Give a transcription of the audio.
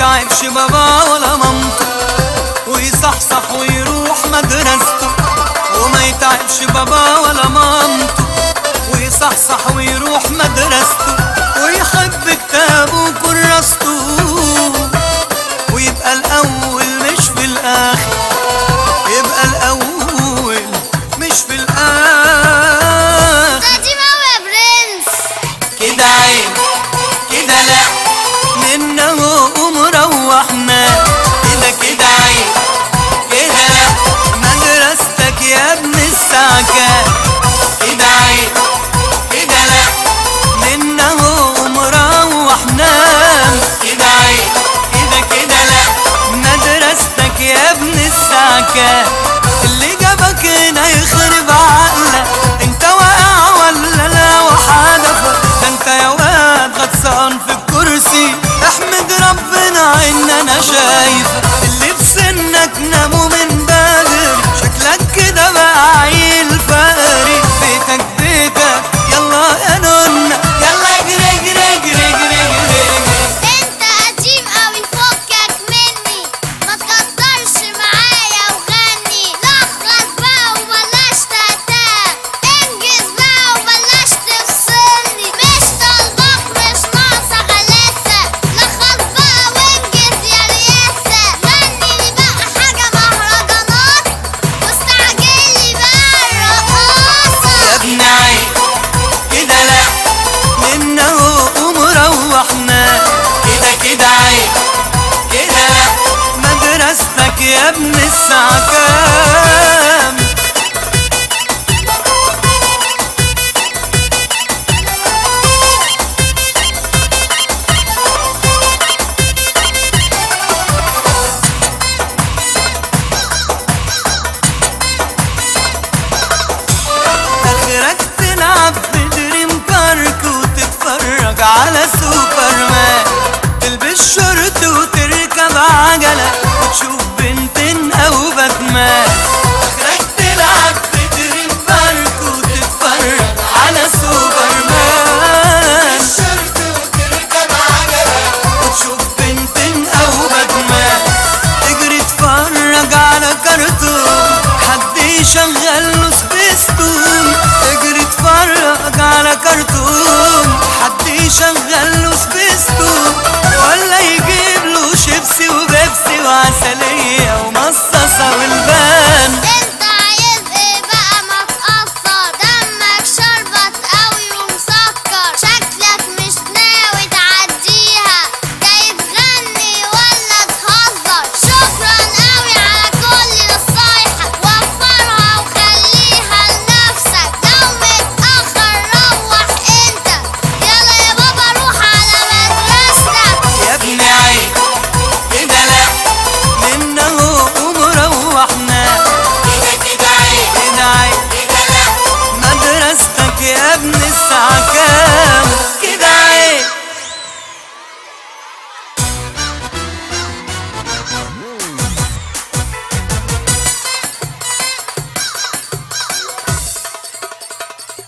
يتعبش بابا ولا مامته ويصحصح ويروح مدرسته وما يتعبش بابا ولا مامته ويصحصح ويروح مدرسته ويحب كتابه وكراسته ويبقى الأول مش في الآخر يبقى الأول مش في الآخر قديم أوي يا برنس كده عيب كده لا منه ومروحنا كده كده عيب كده لا مدرستك يا ابن السعكة كده عيب كده لا منه ومروحنا كده عيب كده كده لا مدرستك يا ابن السعكة اللي جابك هنا يخرب عقلك انت واقع ولا لا وحدفك ده انت يا واد غطسان في الكرسي احمد ربنا ان انا شايفك اللي في سنك ناموا من بدري شكلك كده بقى عيل فقري بيتك بيتك يلا يا نونا يلا اجري اجري اجري اجري اجري انت قديم أوي فكك مني ما تقدرش معايا وغني لخص بقى وبلاش تهتم انجز بقى وبلاش تفصلني مش طالباك مش ناقصة غلاسة لخص بقى وانجز يا رياسة غني لي بقى حاجة مهرجانات واستعجل لي بقى يا الرقاصة ابن عيب كده لا منا ومروحنا كده كده عيب كده لا مدرستك يا ابن الساعة كام اخرك تلعب بدريم بارك وتتفرج على سوبر مان تلبس شورت وتركب عجلة وتشوف بنتين او باتمان